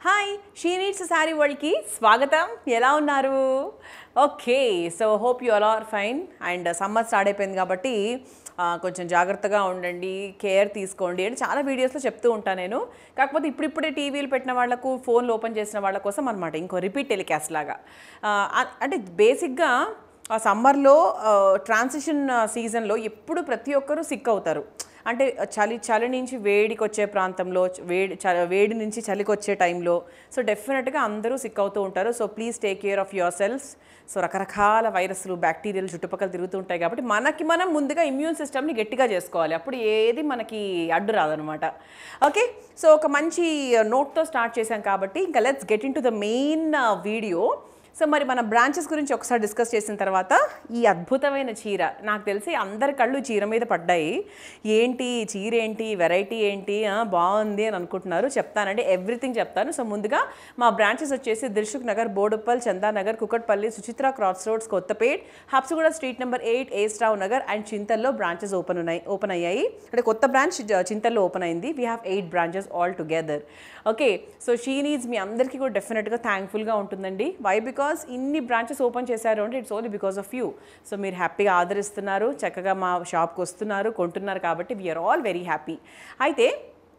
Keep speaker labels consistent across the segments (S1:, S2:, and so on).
S1: Hi she needs saree వరల్డ్కి స్వాగతం ఎలా ఉన్నారు okay so hope you all are fine and summer start అయిపోయింది కాబట్టి ఆ, కొంచెం జాగ్రత్తగా ఉండండి కేర్ తీసుకోండి అని చాలా వీడియోస్లో చెప్తూ ఉంటాను నేను కాకపోతే ఇప్పుడిప్పుడే టీవీలు పెట్టిన వాళ్ళకు ఫోన్లు ఓపెన్ చేసిన వాళ్ళ కోసం అనమాట ఇంకో రిపీట్ టెలికాస్ట్ లాగా ఆ, అ- అంటే బేసిక్గా ఆ సమ్మర్లో ట్రాన్సిషన్ సీజన్లో ఎప్పుడు ప్రతి ఒక్కరూ సిక్ అవుతారు అంటే చలి చలి నుంచి వేడికి వచ్చే ప్రాంతంలో చ- వేడి చ- వేడి నుంచి చలికి వచ్చే టైంలో సో డెఫినెట్గా అందరూ సిక్ అవుతూ ఉంటారు so please take care of yourself so రకరకాల వైరస్లు బ్యాక్టీరియాలు చుట్టుపక్కల తిరుగుతూ ఉంటాయి కాబట్టి మనకి మనం ముందుగా ఇమ్యూన్ సిస్టమ్ని గట్టిగా చేసుకోవాలి అప్పుడు ఏది మనకి అడ్డు రాదనమాట ఓకే సో ఒక మంచి నోట్తో స్టార్ట్ చేశాం కాబట్టి ఇంకా let's get into the main video so మరి మన బ్రాంచెస్ గురించి ఒకసారి డిస్కస్ చేసిన తర్వాత ఈ అద్భుతమైన చీర నాకు తెలిసి అందరి కళ్ళు ఈ చీర మీద పడ్డాయి ఏంటి ఈ చీర ఏంటి వెరైటీ ఏంటి ఆ, బాగుంది అని అనుకుంటున్నారు చెప్తానండి ఎవ్రీథింగ్ చెప్తాను సో ముందుగా మా బ్రాంచెస్ వచ్చేసి Dilsukh Nagar Boduppal Chandanagar Kukatpally Suchitra cross roads Kothapet Habsiguda street number eight ఏస్ట్రావ్ నగర్ అండ్ చింతల్లో బ్రాంచెస్ ఓపెన్ ఉన్నాయి ఓపెన్ అయ్యాయి అంటే కొత్త బ్రాంచ్ చింతల్లో ఓపెన్ అయింది we have eight branches all together okay so she needs మీ అందరికీ కూడా డెఫినెట్గా థ్యాంక్ఫుల్గా ఉంటుందండి వై బికాస్ ఇన్ని బ్రాంచెస్ ఓపెన్ చేశారు అంటే it's only because of you so మీరు హ్యాపీగా ఆదరిస్తున్నారు చక్కగా మా షాప్కి వస్తున్నారు కొంటున్నారు కాబట్టి వీఆర్ ఆల్ వెరీ హ్యాపీ అయితే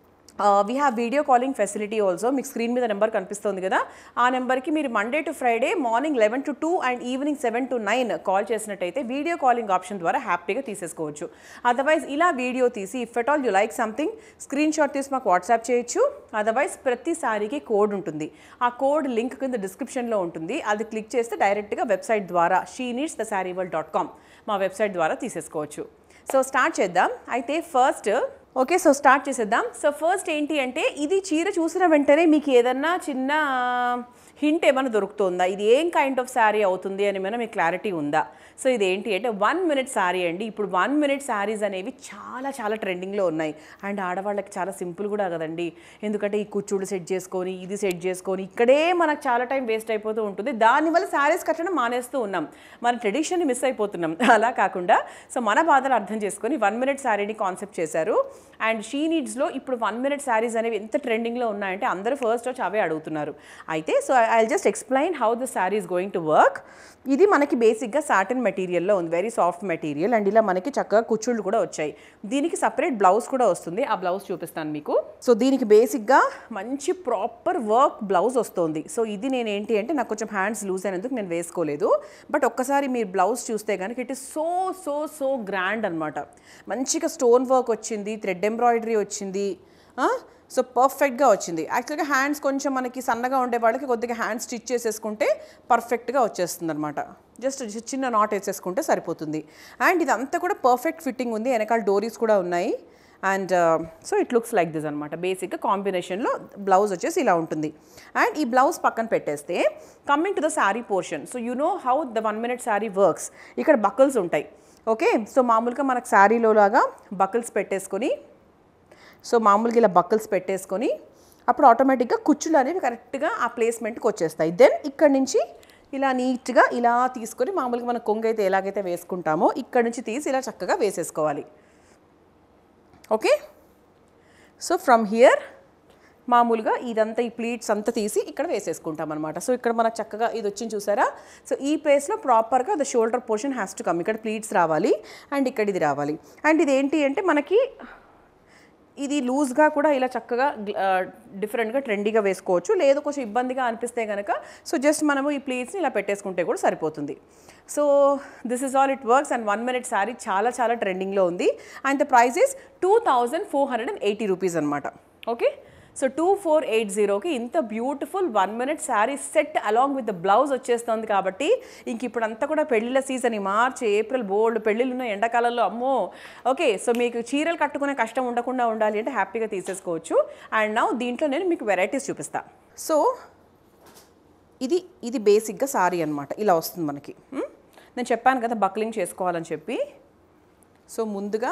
S1: we have video calling facility also మీకు స్క్రీన్ మీద నెంబర్ కనిపిస్తుంది కదా ఆ నెంబర్కి మీరు Monday to Friday morning eleven to two and evening seven to nine call చేసినట్టయితే వీడియో కాలింగ్ ఆప్షన్ ద్వారా హ్యాపీగా తీసేసుకోవచ్చు అదర్వైజ్ ఇలా వీడియో తీసి if at all you like something screenshot తీసి మాకు వాట్సాప్ చేయొచ్చు అదర్వైజ్ ప్రతి సారీకి కోడ్ ఉంటుంది ఆ కోడ్ లింక్ కింద డిస్క్రిప్షన్లో ఉంటుంది అది క్లిక్ చేస్తే డైరెక్ట్గా వెబ్సైట్ ద్వారా she needs the saree world dot com మా వెబ్సైట్ ద్వారా తీసేసుకోవచ్చు సో స్టార్ట్ చేద్దాం అయితే ఫస్ట్ ఓకే సో స్టార్ట్ చేసేద్దాం సో ఫస్ట్ ఏంటి అంటే ఇది చీర చూసిన వెంటనే మీకు ఏదన్నా చిన్న హింట్ ఏమైనా దొరుకుతుందా ఇది ఏం కైండ్ ఆఫ్ శారీ అవుతుంది అని ఏమైనా మీకు క్లారిటీ ఉందా సో ఇది ఏంటి అంటే వన్ మినిట్ శారీ అండి ఇప్పుడు వన్ మినిట్ శారీస్ అనేవి చాలా చాలా ట్రెండింగ్లో ఉన్నాయి అండ్ ఆడవాళ్ళకి చాలా సింపుల్ కూడా కదండి ఎందుకంటే ఈ కుచ్చుడు సెట్ చేసుకొని ఇది సెట్ చేసుకొని ఇక్కడే మనకు చాలా టైం వేస్ట్ అయిపోతూ ఉంటుంది దానివల్ల శారీస్ కట్టడం మానేస్తూ ఉన్నాం మన ట్రెడిషన్ని మిస్ అయిపోతున్నాం అలా కాకుండా సో మన బాధలు అర్థం చేసుకొని వన్ మినిట్ శారీని కాన్సెప్ట్ చేశారు అండ్ షీ నీడ్స్లో ఇప్పుడు వన్ మినిట్ శారీస్ అనేవి ఎంత ట్రెండింగ్లో ఉన్నాయంటే అందరూ ఫస్ట్ వచ్చి అవే అడుగుతున్నారు అయితే so I just explain how the saree is going to work ఇది మనకి బేసిక్గా సాటిన్ మెటీరియల్లో ఉంది వెరీ సాఫ్ట్ మెటీరియల్ అండ్ ఇలా మనకి చక్కగా కుచ్చుళ్ళు కూడా వచ్చాయి దీనికి సపరేట్ బ్లౌజ్ కూడా వస్తుంది ఆ బ్లౌజ్ చూపిస్తాను మీకు సో దీనికి బేసిక్గా మంచి ప్రాపర్ వర్క్ బ్లౌజ్ వస్తుంది సో ఇది నేను ఏంటి అంటే నాకు కొంచెం హ్యాండ్స్ లూజ్ అయినందుకు నేను వేసుకోలేదు బట్ ఒక్కసారి మీరు బ్లౌజ్ చూస్తే కనుక it is so so so grand అనమాట మంచిగా స్టోన్ వర్క్ వచ్చింది థ్రెడ్ ఎంబ్రాయిడరీ వచ్చింది సో పర్ఫెక్ట్గా వచ్చింది యాక్చువల్గా హ్యాండ్స్ కొంచెం మనకి సన్నగా ఉండే వాళ్ళకి కొద్దిగా హ్యాండ్స్ స్టిచ్ చేసేసుకుంటే పర్ఫెక్ట్గా వచ్చేస్తుంది అనమాట జస్ట్ చిన్న నాట్ వేసేసుకుంటే సరిపోతుంది అండ్ ఇదంతా కూడా పర్ఫెక్ట్ ఫిట్టింగ్ ఉంది వెనకాల డోరీస్ కూడా ఉన్నాయి and so it looks like this అనమాట బేసిక్గా కాంబినేషన్లో బ్లౌజ్ వచ్చేసి ఇలా ఉంటుంది అండ్ ఈ బ్లౌజ్ పక్కన పెట్టేస్తే coming to the saree portion so you know how the one minute saree works ఇక్కడ బకల్స్ ఉంటాయి ఓకే సో మామూలుగా మనకు శారీలో లాగా బకల్స్ పెట్టేసుకొని సో మామూలుగా ఇలా బక్కల్స్ పెట్టేసుకొని అప్పుడు ఆటోమేటిక్గా కుచ్చులు అనేవి కరెక్ట్గా ఆ ప్లేస్మెంట్కి వచ్చేస్తాయి దెన్ ఇక్కడ నుంచి ఇలా నీట్గా ఇలా తీసుకొని మామూలుగా మన కొంగు అయితే ఎలాగైతే వేసుకుంటామో ఇక్కడ నుంచి తీసి ఇలా చక్కగా వేసేసుకోవాలి ఓకే సో ఫ్రమ్ హియర్ మామూలుగా ఇదంతా ఈ ప్లీట్స్ అంతా తీసి ఇక్కడ వేసేసుకుంటాం అనమాట సో ఇక్కడ మనకు చక్కగా ఇది వచ్చింది చూసారా సో ఈ ప్లేస్లో ప్రాపర్గా the shoulder portion has to come ఇక్కడ ప్లీట్స్ రావాలి అండ్ ఇక్కడ ఇది రావాలి అండ్ ఇది ఏంటి అంటే మనకి ఇది లూజ్గా కూడా ఇలా చక్కగా డిఫరెంట్గా ట్రెండీగా వేసుకోవచ్చు లేదు కొంచెం ఇబ్బందిగా అనిపిస్తే కనుక సో జస్ట్ మనము ఈ ప్లీట్స్ని ఇలా పెట్టేసుకుంటే కూడా సరిపోతుంది so this is all it works and one minute saree చాలా చాలా ట్రెండింగ్లో ఉంది and the price is two thousand four hundred and eighty rupees అనమాట okay so two four eight జీరోకి ఇంత beautiful one minute saree set along with the blouse వచ్చేస్తుంది కాబట్టి ఇంక ఇప్పుడు అంతా కూడా పెళ్ళిళ్ళ సీజన్ ఈ మార్చ్ ఏప్రిల్ బోల్డ్ పెళ్ళిళ్ళు ఉన్న ఎండాకాలంలో అమ్మో ఓకే సో మీకు చీరలు కట్టుకునే కష్టం ఉండకుండా ఉండాలి అంటే హ్యాపీగా తీసేసుకోవచ్చు అండ్ నా దీంట్లో నేను మీకు వెరైటీస్ చూపిస్తా సో ఇది ఇది బేసిక్గా సారీ అనమాట ఇలా వస్తుంది మనకి హ్మ్? నేను చెప్పాను కదా బక్లింగ్ చేసుకోవాలని చెప్పి సో ముందుగా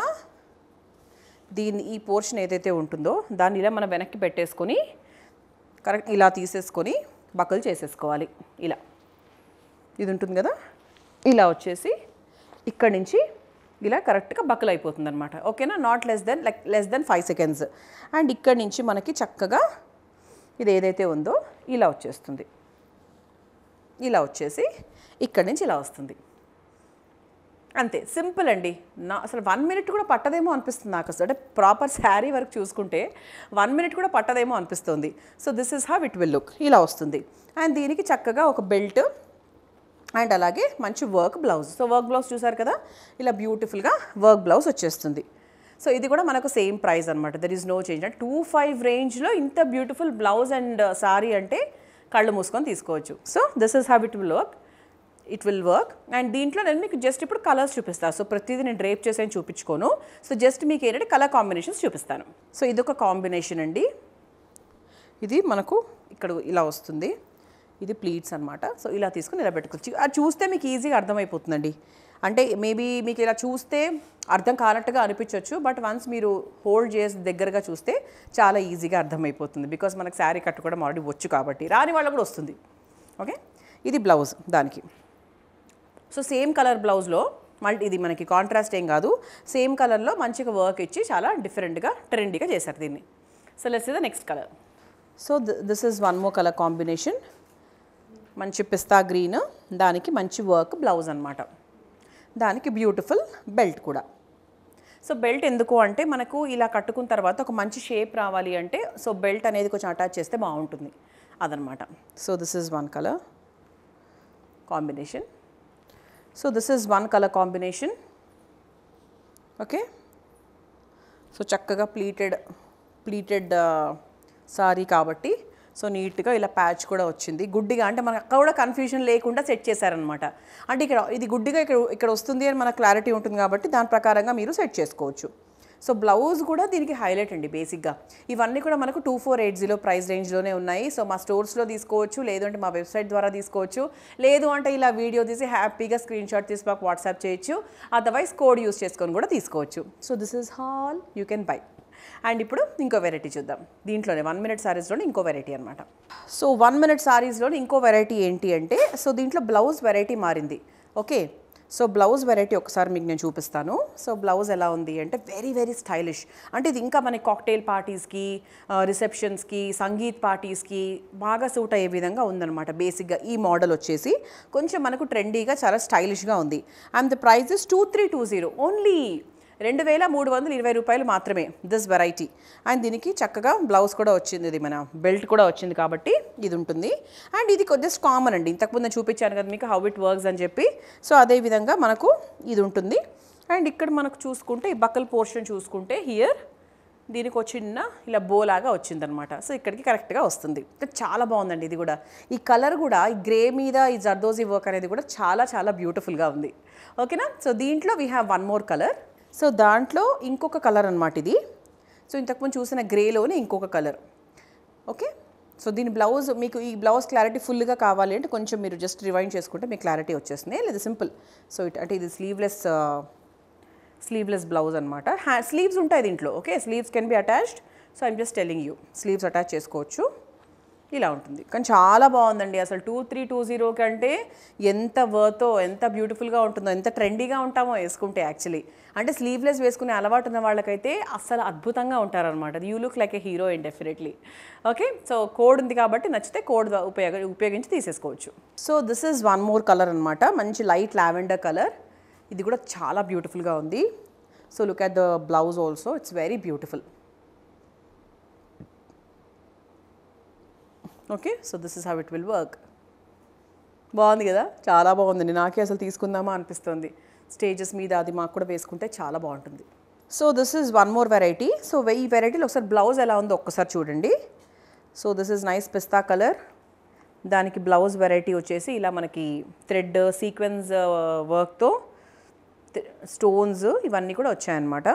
S1: దీన్ని ఈ పోర్షన్ ఏదైతే ఉంటుందో దాన్ని ఇలా మనం వెనక్కి పెట్టేసుకొని కరెక్ట్ ఇలా తీసేసుకొని బక్కలు చేసేసుకోవాలి ఇలా ఇది ఉంటుంది కదా ఇలా వచ్చేసి ఇక్కడి నుంచి ఇలా కరెక్ట్గా బక్కలు అయిపోతుంది అనమాట ఓకేనా not less than like less than five seconds and ఇక్కడి నుంచి మనకి చక్కగా ఇది ఏదైతే ఉందో ఇలా వచ్చేస్తుంది ఇలా వచ్చేసి ఇక్కడి నుంచి ఇలా వస్తుంది అంతే సింపుల్ అండి నా అసలు వన్ మినిట్ కూడా పట్టదేమో అనిపిస్తుంది నాకు అసలు అంటే ప్రాపర్ శారీ వరకు చూసుకుంటే వన్ మినిట్ కూడా పట్టదేమో అనిపిస్తుంది so this is how it will look ఇలా వస్తుంది అండ్ దీనికి చక్కగా ఒక బెల్ట్ అండ్ అలాగే మంచి work blouse so work blouse చూసారు కదా ఇలా బ్యూటిఫుల్గా వర్క్ బ్లౌజ్ వచ్చేస్తుంది సో ఇది కూడా మనకు సేమ్ ప్రైస్ అనమాట దర్ ఈజ్ నో చేంజ్ అంటే టూ ఫైవ్ రేంజ్లో ఇంత బ్యూటిఫుల్ బ్లౌజ్ అండ్ సారీ అంటే కళ్ళు మూసుకొని తీసుకోవచ్చు so this is have it will work it will work and దీంట్లో నేను మీకు జస్ట్ ఇప్పుడు కలర్స్ చూపిస్తాను సో ప్రతిదీ నేను డ్రేప్ చేసి చూపించుకోను సో జస్ట్ మీకు ఏంటంటే కలర్ కాంబినేషన్స్ చూపిస్తాను సో ఇదొక కాంబినేషన్ అండి ఇది మనకు ఇక్కడ ఇలా వస్తుంది ఇది ప్లీట్స్ అనమాట సో ఇలా తీసుకుని ఇలా పెట్టుకోవచ్చు అది చూస్తే మీకు ఈజీగా అర్థమైపోతుందండి అంటే మేబీ మీకు ఇలా చూస్తే అర్థం కానట్టుగా అనిపించవచ్చు బట్ వన్స్ మీరు హోల్డ్ చేసి దగ్గరగా చూస్తే చాలా ఈజీగా అర్థమైపోతుంది బికాస్ మనకు శారీ కట్టుకోవడం ఆల్రెడీ వచ్చు కాబట్టి రాని వాళ్ళకు కూడా వస్తుంది ఓకే ఇది బ్లౌజ్ దానికి సో సేమ్ కలర్ బ్లౌజ్లో మల్టీ ఇది మనకి కాంట్రాస్ట్ ఏం కాదు సేమ్ కలర్లో మంచిగా వర్క్ ఇచ్చి చాలా డిఫరెంట్గా ట్రెండీగా చేశారు దీన్ని so let's the next colour so this is one more colour combination మంచి పిస్తా గ్రీన్ దానికి మంచి వర్క్ బ్లౌజ్ అనమాట దానికి బ్యూటిఫుల్ బెల్ట్ కూడా సో బెల్ట్ ఎందుకు అంటే మనకు ఇలా కట్టుకున్న తర్వాత ఒక మంచి షేప్ రావాలి అంటే సో బెల్ట్ అనేది కొంచెం అటాచ్ చేస్తే బాగుంటుంది అదనమాట so this is one colour combination so this is one colour combination okay so చక్కగా ప్లీటెడ్ ప్లీటెడ్ సారీ కాబట్టి సో నీట్గా ఇలా ప్యాచ్ కూడా వచ్చింది గుడ్డిగా అంటే మనకు అక్కడ కూడా కన్ఫ్యూజన్ లేకుండా సెట్ చేశారనమాట అంటే ఇక్కడ ఇది గుడ్డిగా ఇక్కడ ఇక్కడ వస్తుంది అని మనకు క్లారిటీ ఉంటుంది కాబట్టి దాని ప్రకారంగా మీరు సెట్ చేసుకోవచ్చు సో బ్లౌజ్ కూడా దీనికి హైలైట్ అండి బేసిక్గా ఇవన్నీ కూడా మనకు two four eight zero price రేంజ్లోనే ఉన్నాయి సో మా స్టోర్స్లో తీసుకోవచ్చు లేదంటే మా వెబ్సైట్ ద్వారా తీసుకోవచ్చు లేదు అంటే ఇలా వీడియో తీసి హ్యాపీగా స్క్రీన్ షాట్ తీసి మాకు వాట్సాప్ చేయొచ్చు అదర్వైజ్ కోడ్ యూస్ చేసుకొని కూడా తీసుకోవచ్చు so this is hall you can buy and ఇప్పుడు ఇంకో వెరైటీ చూద్దాం దీంట్లోనే వన్ మినిట్ సారీస్లోనే ఇంకో వెరైటీ అనమాట సో వన్ మినిట్ సారీస్లోనే ఇంకో వెరైటీ ఏంటి అంటే సో దీంట్లో బ్లౌజ్ వెరైటీ మారింది ఓకే సో బ్లౌజ్ వెరైటీ ఒకసారి మీకు నేను చూపిస్తాను సో బ్లౌజ్ ఎలా ఉంది అంటే వెరీ వెరీ స్టైలిష్ అంటే ఇది ఇంకా మనకి కాక్టైల్ పార్టీస్కి రిసెప్షన్స్కి సంగీత్ పార్టీస్కి బాగా సూట్ అయ్యే విధంగా ఉందన్నమాట బేసిక్గా ఈ మోడల్ వచ్చేసి కొంచెం మనకు ట్రెండీగా చాలా స్టైలిష్గా ఉంది and the price is two three two zero only రెండు వేల మూడు వందల ఇరవై రూపాయలు మాత్రమే దిస్ వెరైటీ అండ్ దీనికి చక్కగా బ్లౌజ్ కూడా వచ్చింది ఇది మన బెల్ట్ కూడా వచ్చింది కాబట్టి ఇది ఉంటుంది అండ్ ఇది జస్ట్ కామన్ అండి ఇంతకుముందు నేను చూపించాను కదా మీకు హౌ ఇట్ వర్క్స్ అని చెప్పి సో అదే విధంగా మనకు ఇది ఉంటుంది అండ్ ఇక్కడ మనకు చూసుకుంటే ఈ బక్కల్ పోర్షన్ చూసుకుంటే హియర్ దీనికి ఒక చిన్న ఇలా బోలాగా వచ్చిందనమాట సో ఇక్కడికి కరెక్ట్గా వస్తుంది ఇంకా చాలా బాగుందండి ఇది కూడా ఈ కలర్ కూడా ఈ గ్రే మీద ఈ జర్దోజీ వర్క్ అనేది కూడా చాలా చాలా బ్యూటిఫుల్గా ఉంది ఓకేనా సో దీంట్లో we have one more colour so దాంట్లో ఇంకొక కలర్ అనమాట ఇది సో ఇంతకుముందు చూసిన గ్రేలోనే ఇంకొక కలర్ ఓకే సో దీని బ్లౌజ్ మీకు ఈ బ్లౌజ్ క్లారిటీ ఫుల్గా కావాలి అంటే కొంచెం మీరు జస్ట్ రివైండ్ చేసుకుంటే మీకు క్లారిటీ వచ్చేస్తుంది లేదా సింపుల్ సో ఇట్ అంటే ఇది స్లీవ్లెస్ స్లీవ్లెస్ బ్లౌజ్ అనమాట హ్యా స్లీవ్స్ ఉంటాయి దీంట్లో okay sleeves can be attached so I'm just telling you sleeves attach చేసుకోవచ్చు ఇలా ఉంటుంది కానీ చాలా బాగుందండి అసలు టూ త్రీ టూ జీరో కంటే ఎంత వర్తో ఎంత బ్యూటిఫుల్గా ఉంటుందో ఎంత ట్రెండీగా ఉంటామో వేసుకుంటే యాక్చువల్లీ అంటే స్లీవ్లెస్ వేసుకునే అలవాటు ఉన్న వాళ్ళకైతే అస్సలు అద్భుతంగా ఉంటారనమాట you look like a hero in definitely okay so code ఉంది కాబట్టి నచ్చితే కోడ్ ఉపయోగ ఉపయోగించి తీసేసుకోవచ్చు so this is one more colour అనమాట మంచి లైట్ లావెండర్ కలర్ ఇది కూడా చాలా బ్యూటిఫుల్గా ఉంది so look at the blouse also it's very beautiful okay so this is how it will work బాగుంది కదా చాలా బాగుందండి నాకే అసలు తీసుకుందామా అనిపిస్తుంది స్టేజెస్ మీద అది మాకు కూడా వేసుకుంటే చాలా బాగుంటుంది so this is one more variety so ఈ వెరైటీలో ఒకసారి బ్లౌజ్ ఎలా ఉందో ఒక్కసారి చూడండి so this is nice pista colour దానికి బ్లౌజ్ వెరైటీ వచ్చేసి ఇలా మనకి థ్రెడ్ సీక్వెన్స్ వర్క్తో స్టోన్స్ ఇవన్నీ కూడా వచ్చాయన్నమాట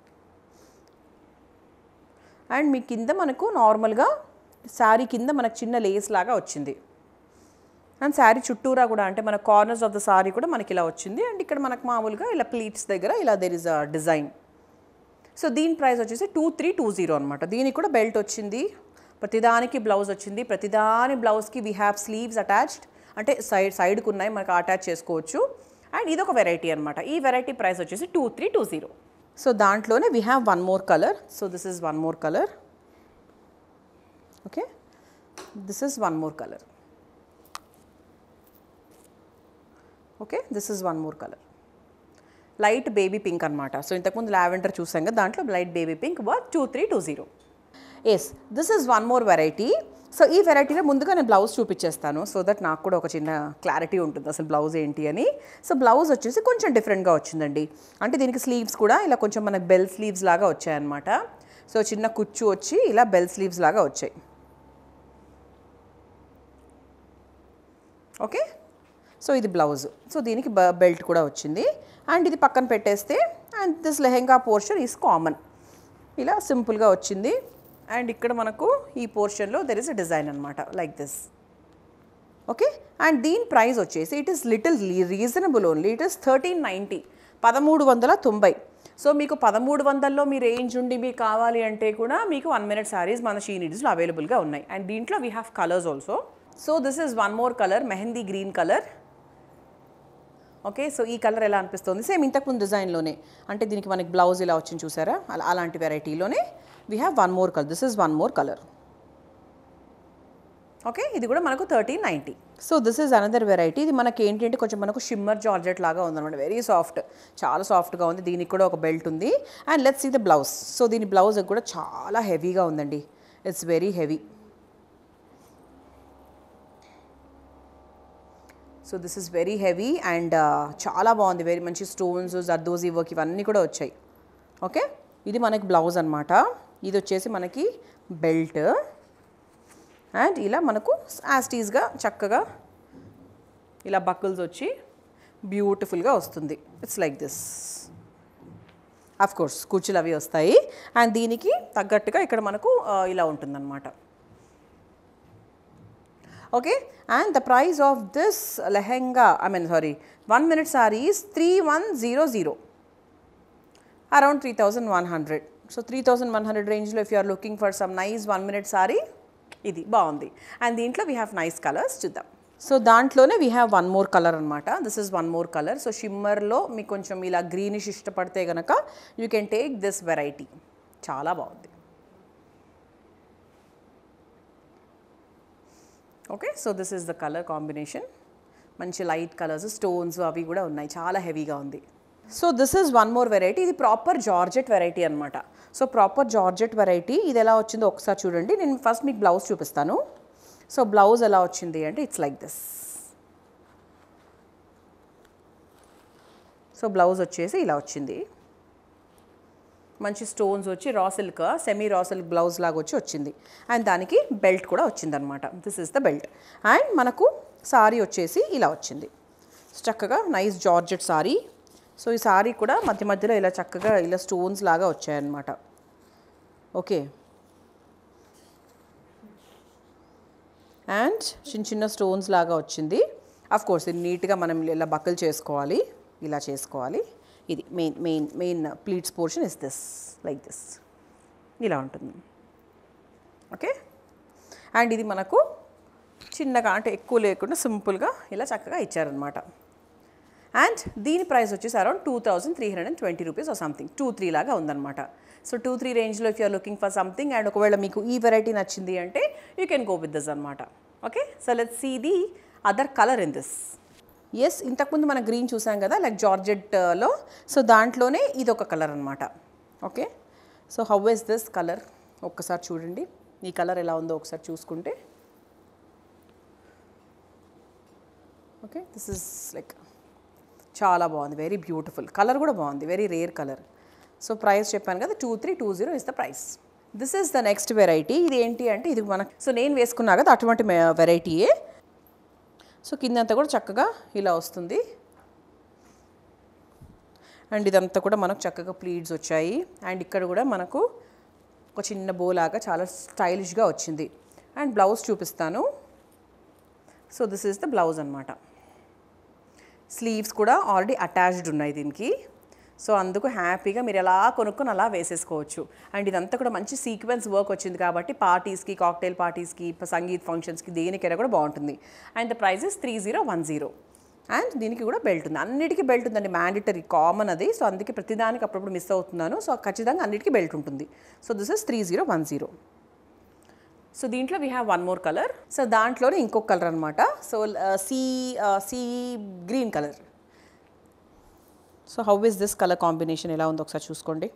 S1: అండ్ మీ కింద మనకు నార్మల్గా శారీ కింద మనకు చిన్న లేస్ లాగా వచ్చింది అండ్ శారీ చుట్టూరా కూడా అంటే మన కార్నర్స్ ఆఫ్ ద శారీ కూడా మనకి ఇలా వచ్చింది అండ్ ఇక్కడ మనకు మామూలుగా ఇలా ప్లీట్స్ దగ్గర ఇలా there is a design so దీని ప్రైస్ వచ్చేసి టూ త్రీ టూ జీరో అనమాట దీనికి కూడా బెల్ట్ వచ్చింది ప్రతిదానికి బ్లౌజ్ వచ్చింది ప్రతిదాని బ్లౌజ్కి వీ హ్యావ్ స్లీవ్స్ అటాచ్డ్ అంటే సైడ్ సైడ్కి ఉన్నాయి మనకు అటాచ్ చేసుకోవచ్చు అండ్ ఇది ఒక వెరైటీ అనమాట ఈ వెరైటీ ప్రైస్ వచ్చేసి two three two zero so దాంట్లోనే we have one more colour so this is one more colour okay this is one more colour okay this is one more colour light baby pink అనమాట so ఇంతకుముందు lavender చూసాం కదా దాంట్లో light baby pink work two three two zero yes this is one more variety so ఈ వెరైటీలో ముందుగా నేను blouse చూపించేస్తాను సో దట్ నాకు కూడా ఒక చిన్న క్లారిటీ ఉంటుంది అసలు బ్లౌజ్ ఏంటి అని సో బ్లౌజ్ వచ్చేసి కొంచెం డిఫరెంట్గా వచ్చిందండి అంటే దీనికి స్లీవ్స్ కూడా ఇలా కొంచెం మనకు బెల్ స్లీవ్స్ లాగా వచ్చాయన్నమాట సో చిన్న కుచ్చు వచ్చి ఇలా బెల్ స్లీవ్స్ లాగా వచ్చాయి ఓకే సో ఇది బ్లౌజ్ సో దీనికి బ బెల్ట్ కూడా వచ్చింది అండ్ ఇది పక్కన పెట్టేస్తే and this lehenga portion is common ఇలా సింపుల్గా వచ్చింది అండ్ ఇక్కడ మనకు ఈ పోర్షన్లో దెర్ ఇస్ అ డిజైన్ అనమాట లైక్ దిస్ ఓకే అండ్ దీని ప్రైస్ వచ్చేసి it is little reasonable only it is thirteen ninety పదమూడు వందల తొంభై సో మీకు పదమూడు వందల్లో మీ రేంజ్ ఉండి మీకు కావాలి అంటే కూడా మీకు వన్ మినిట్ శారీస్ మన షీ నీడ్స్లో అవైలబుల్గా ఉన్నాయి అండ్ దీంట్లో we have colours also so this is one more colour mehndi green colour okay so ఈ కలర్ ఎలా అనిపిస్తుంది సేమ్ ఇంతకుముందు డిజైన్లోనే అంటే దీనికి మనకి బ్లౌజ్ ఇలా వచ్చింది చూసారా అలా అలాంటి వెరైటీలోనే we have one more colour this is one more colour okay ఇది కూడా మనకు thirteen ninety so this is another variety ఇది మనకి ఏంటంటే కొంచెం మనకు షిమ్మర్ జార్జెట్ లాగా ఉందన్నమాట వెరీ సాఫ్ట్ చాలా సాఫ్ట్గా ఉంది దీనికి కూడా ఒక బెల్ట్ ఉంది and let's see the blouse so దీని బ్లౌజ్ కూడా చాలా హెవీగా ఉందండి it's very heavy so this is very heavy and చాలా బాగుంది వెరీ మంచి స్టోన్స్ జర్దోజీ వర్క్ ఇవన్నీ కూడా వచ్చాయి ఓకే ఇది మనకి బ్లౌజ్ అనమాట ఇది వచ్చేసి మనకి బెల్ట్ అండ్ ఇలా మనకు యాస్టీస్గా చక్కగా ఇలా బక్కుల్స్ వచ్చి బ్యూటిఫుల్గా వస్తుంది it's like this of course కుర్చీలు అవి వస్తాయి అండ్ దీనికి తగ్గట్టుగా ఇక్కడ మనకు ఆ, ఇలా ఉంటుందన్నమాట okay and the price of this lehenga I mean sorry one minute saris three one zero zero around three thousand one hundred so three thousand one hundred రేంజ్లో if you are looking for some nice one minute sorry ఇది బాగుంది and దీంట్లో we have nice colours చూద్దాం so దాంట్లోనే we have one more colour అనమాట this is one more colour so షిమ్మర్లో మీకు కొంచెం ఇలా గ్రీనిష్ ఇష్టపడితే కనుక you can take this variety చాలా బాగుంది okay so this is the colour combination మంచి లైట్ కలర్స్ స్టోన్స్ అవి కూడా ఉన్నాయి చాలా హెవీగా ఉంది so this is one more variety ఇది ప్రాపర్ జార్జెట్ వెరైటీ అనమాట సో ప్రాపర్ జార్జెట్ వెరైటీ ఇది ఎలా వచ్చిందో ఒకసారి చూడండి నేను ఫస్ట్ మీకు బ్లౌజ్ చూపిస్తాను సో బ్లౌజ్ ఎలా వచ్చింది అంటే it's like this so blouse వచ్చేసి ఇలా వచ్చింది మంచి స్టోన్స్ వచ్చి raw silk semi raw silk blouse లాగా వచ్చి వచ్చింది అండ్ దానికి బెల్ట్ కూడా వచ్చిందనమాట this is the belt and మనకు సారీ వచ్చేసి ఇలా వచ్చింది చక్కగా నైస్ జార్జెట్ సారీ సో ఈ సారీ కూడా మధ్య మధ్యలో ఇలా చక్కగా ఇలా స్టోన్స్ లాగా వచ్చాయన్నమాట ఓకే అండ్ చిన్న చిన్న స్టోన్స్ లాగా వచ్చింది అఫ్ కోర్స్ ఇది నీట్గా మనం ఇలా బక్కలు చేసుకోవాలి ఇలా చేసుకోవాలి ఇది main main main pleats portion is this like this ఇలా ఉంటుంది ఓకే అండ్ ఇది మనకు చిన్నగా అంటే ఎక్కువ లేకుండా సింపుల్గా ఇలా చక్కగా ఇచ్చారనమాట అండ్ దీని ప్రైస్ వచ్చేసి around two thousand three hundred and twenty rupees or something two three లాగా ఉందన్నమాట సో టూ త్రీ రేంజ్లో if you are looking for something and ఒకవేళ మీకు ఈ వెరైటీ నచ్చింది అంటే you can go with this అనమాట okay so let see the other colour in this yes ఇంతకుముందు మనం గ్రీన్ చూసాం కదా లైక్ జార్జెట్లో సో దాంట్లోనే ఇది ఒక కలర్ అనమాట okay so how is this colour ఒక్కసారి చూడండి ఈ కలర్ ఎలా ఉందో ఒకసారి చూసుకుంటే ఓకే దిస్ ఇస్ లైక్ చాలా బాగుంది వెరీ బ్యూటిఫుల్ కలర్ కూడా బాగుంది very rare colour so price చెప్పాను కదా two three two zero is the price this is the next variety ఇది ఏంటి అంటే ఇది మన సో నేను వేసుకున్నా కదా అటువంటి వెరైటీయే సో కిందంతా కూడా చక్కగా ఇలా వస్తుంది అండ్ ఇదంతా కూడా మనకు చక్కగా ప్లీడ్స్ వచ్చాయి అండ్ ఇక్కడ కూడా మనకు ఒక చిన్న బో లాగా చాలా స్టైలిష్గా వచ్చింది అండ్ బ్లౌజ్ చూపిస్తాను so this is the blouse అనమాట స్లీవ్స్ కూడా ఆల్రెడీ అటాచ్డ్ ఉన్నాయి దీనికి సో అందుకు హ్యాపీగా మీరు ఎలా కొనుక్కొని అలా వేసేసుకోవచ్చు అండ్ ఇదంతా కూడా మంచి సీక్వెన్స్ వర్క్ వచ్చింది కాబట్టి పార్టీస్కి కాక్టైల్ పార్టీస్కి సంగీత్ ఫంక్షన్స్కి దేనికైనా కూడా బాగుంటుంది and the price is three zero one zero and దీనికి కూడా బెల్ట్ ఉంది అన్నిటికీ బెల్ట్ ఉందండి మ్యాండేటరీ కామన్ అది సో అందుకే ప్రతిదానికి అప్పుడప్పుడు మిస్ అవుతున్నాను సో ఖచ్చితంగా అన్నిటికీ బెల్ట్ ఉంటుంది so this is three zero one zero so దీంట్లో we have one more colour so దాంట్లోనే ఇంకొక కలర్ అనమాట so sea sea green colour so how is this colour combination ఎలా ఉందో ఒకసారి చూసుకోండి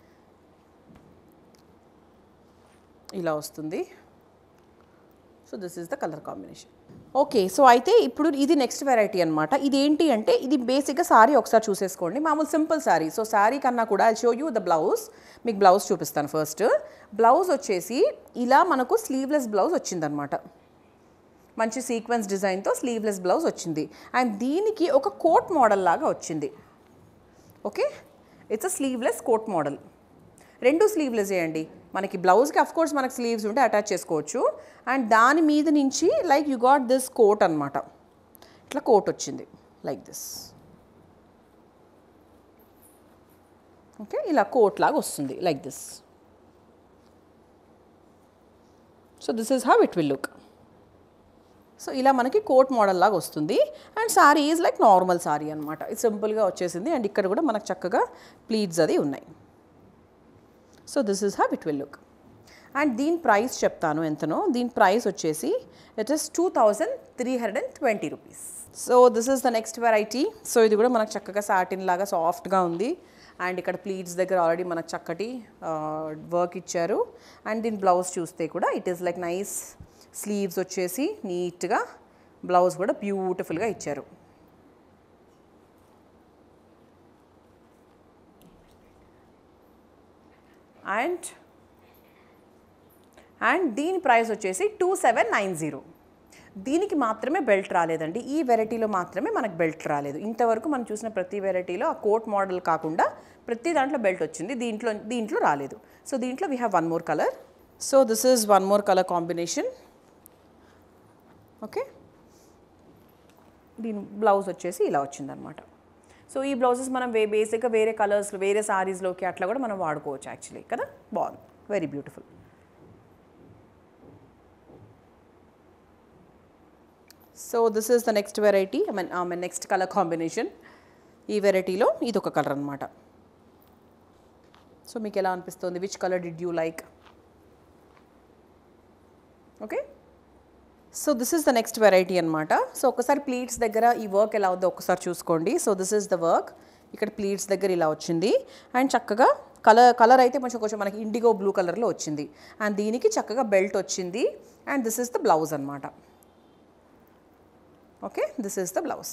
S1: ఇలా వస్తుంది so this is the colour combination okay so అయితే ఇప్పుడు ఇది నెక్స్ట్ వెరైటీ అనమాట ఇది ఏంటి అంటే ఇది బేసిక్గా సారీ ఒకసారి చూసేసుకోండి మామూలు సింపుల్ సారీ సో సారీ కన్నా కూడా I show you the blouse మీకు బ్లౌజ్ చూపిస్తాను ఫస్ట్ బ్లౌజ్ వచ్చేసి ఇలా మనకు స్లీవ్లెస్ బ్లౌజ్ వచ్చిందనమాట మంచి సీక్వెన్స్ డిజైన్తో స్లీవ్లెస్ బ్లౌజ్ వచ్చింది అండ్ దీనికి ఒక కోట్ మోడల్ లాగా వచ్చింది okay it's a sleeveless coat model రెండు స్లీవ్లెస్ చేయండి మనకి బ్లౌజ్కి అఫ్ కోర్స్ మనకి స్లీవ్స్ ఉంటే అటాచ్ చేసుకోవచ్చు అండ్ దాని మీద నుంచి like you got this coat అనమాట ఇట్లా కోట్ వచ్చింది లైక్ దిస్ ఓకే ఇలా కోట్ లాగా వస్తుంది like this so this is how it will look so ఇలా మనకి కోట్ మోడల్ లాగా వస్తుంది and sari is like normal sari అనమాట ఇది సింపుల్గా వచ్చేసింది అండ్ ఇక్కడ కూడా మనకు చక్కగా ప్లీట్స్ అది ఉన్నాయి so this is have it will look and దీని ప్రైస్ చెప్తాను ఎంతనో దీని ప్రైస్ వచ్చేసి it is two thousand three hundred and twenty rupees so this is the next variety so ఇది కూడా మనకు చక్కగా సాటిన్ లాగా సాఫ్ట్గా ఉంది అండ్ ఇక్కడ ప్లీట్స్ దగ్గర ఆల్రెడీ మనకు చక్కటి వర్క్ ఇచ్చారు అండ్ దీని బ్లౌజ్ చూస్తే కూడా it is like nice sleeves వచ్చేసి నీట్గా బ్లౌజ్ కూడా బ్యూటిఫుల్గా ఇచ్చారు అండ్ అండ్ దీని ప్రైస్ వచ్చేసి టూ సెవెన్ నైన్ జీరో దీనికి మాత్రమే బెల్ట్ రాలేదండి ఈ వెరైటీలో మాత్రమే మనకు బెల్ట్ రాలేదు ఇంతవరకు మనం చూసిన ప్రతి వెరైటీలో ఆ కోట్ మోడల్ కాకుండా ప్రతి దాంట్లో బెల్ట్ వచ్చింది దీంట్లో దీంట్లో రాలేదు సో దీంట్లో we have one more colour so this is one more colour combination okay దీని బ్లౌజ్ వచ్చేసి ఇలా వచ్చిందనమాట సో ఈ బ్లౌజెస్ మనం వే బేసిక్గా వేరే కలర్స్లో వేరే సారీస్లోకి అట్లా కూడా మనం వాడుకోవచ్చు యాక్చువల్లీ కదా బాగుంది very beautiful so this is the next variety I mean I mean next colour combination ఈ వెరైటీలో ఇది ఒక కలర్ అనమాట సో మీకు ఎలా అనిపిస్తుంది which colour did you like okay so this is the next variety అనమాట సో ఒకసారి ప్లీట్స్ దగ్గర ఈ వర్క్ ఎలా ఉందో ఒకసారి చూసుకోండి so this is the work ఇక్కడ ప్లీట్స్ దగ్గర ఇలా వచ్చింది అండ్ చక్కగా కలర్ కలర్ అయితే కొంచెం కొంచెం మనకి ఇండిగో బ్లూ కలర్లో వచ్చింది అండ్ దీనికి చక్కగా బెల్ట్ వచ్చింది and this is the blouse అనమాట okay this is the blouse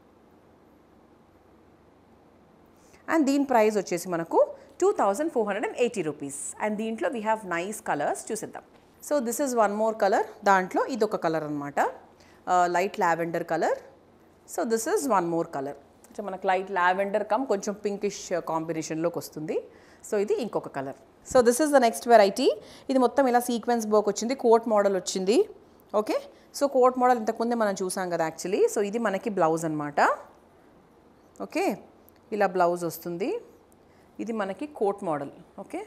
S1: and దీని ప్రైస్ వచ్చేసి మనకు two thousand four hundred and eighty rupees and దీంట్లో వీ హ్యావ్ నైస్ కలర్స్ చూసిద్దాం so this is one more colour దాంట్లో ఇది ఒక కలర్ అనమాట light lavender colour so this is one more colour కొంచెం మనకు లైట్ లావెండర్ కమ్ కొంచెం pinkish కాంబినేషన్లోకి వస్తుంది సో ఇది ఇంకొక colour so this is the next variety ఇది మొత్తం ఇలా సీక్వెన్స్ బోక్ వచ్చింది కోట్ మోడల్ వచ్చింది ఓకే సో కోట్ మోడల్ ఇంతకుముందే మనం చూసాం కదా యాక్చువల్లీ సో ఇది మనకి బ్లౌజ్ అనమాట ఓకే ఇలా బ్లౌజ్ వస్తుంది ఇది మనకి coat model okay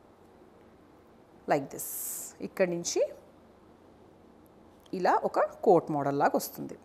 S1: like this ఇక్కడి నుంచి ఇలా ఒక కోట్ మోడల్ లాగా వస్తుంది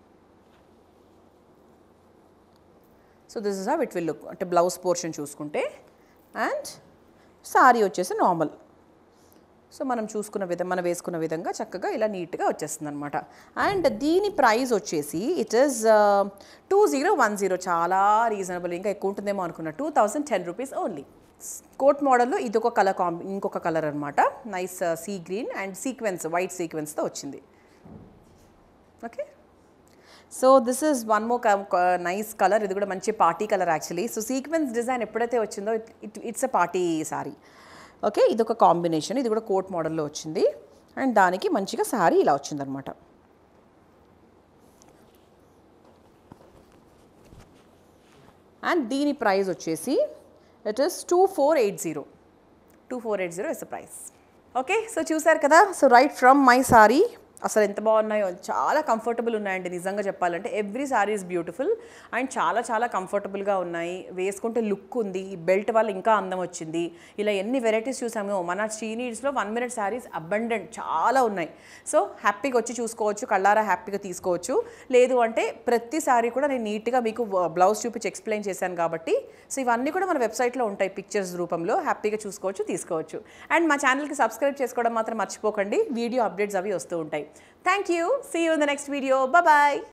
S1: so this is how it will look అంటే బ్లౌజ్ పోర్షన్ చూసుకుంటే అండ్ సారీ వచ్చేసి నార్మల్ సో మనం చూసుకున్న విధం మనం వేసుకున్న విధంగా చక్కగా ఇలా నీట్గా వచ్చేస్తుంది అనమాట అండ్ దీని ప్రైస్ వచ్చేసి it is two zero one zero చాలా రీజనబుల్ ఇంకా ఎక్కువ ఉంటుందేమో అనుకున్నా two thousand ten rupees only coat మోడల్లో ఇది ఒక కలర్ కాంబి ఇంకొక కలర్ అనమాట nice sea green and sequence white సీక్వెన్స్తో వచ్చింది okay so this is one more nice colour ఇది కూడా మంచి party colour actually so sequence design ఎప్పుడైతే వచ్చిందో it it's a party sari okay ఇది ఒక కాంబినేషన్ ఇది కూడా కోట్ మోడల్లో వచ్చింది అండ్ దానికి మంచిగా శారీ ఇలా వచ్చిందనమాట అండ్ దీని ప్రైస్ వచ్చేసి it is two four eight zero two four eight zero is the price okay so చూసారు కదా so right from my sari అసలు ఎంత బాగున్నాయో చాలా కంఫర్టబుల్ ఉన్నాయండి నిజంగా చెప్పాలంటే every sari is beautiful and చాలా చాలా కంఫర్టబుల్గా ఉన్నాయి వేసుకుంటే లుక్ ఉంది ఈ బెల్ట్ వల్ల ఇంకా అందం వచ్చింది ఇలా ఎన్ని వెరైటీస్ చూసాము మన శ్రీ నీడ్స్లో వన్ మినిట్ శారీస్ అబండెంట్ చాలా ఉన్నాయి సో హ్యాపీగా వచ్చి చూసుకోవచ్చు కళ్ళారా హ్యాపీగా తీసుకోవచ్చు లేదు అంటే ప్రతి సారీ కూడా నేను నీట్గా మీకు బ్లౌజ్ చూపించి ఎక్స్ప్లెయిన్ చేశాను కాబట్టి సో ఇవన్నీ కూడా మన వెబ్సైట్లో ఉంటాయి పిక్చర్స్ రూపంలో హ్యాపీగా చూసుకోవచ్చు తీసుకోవచ్చు అండ్ మా ఛానల్కి సబ్స్క్రైబ్ చేసుకోవడం మాత్రం మర్చిపోకండి వీడియో అప్డేట్స్ అవి వస్తూ ఉంటాయి thank you see you in the next video bye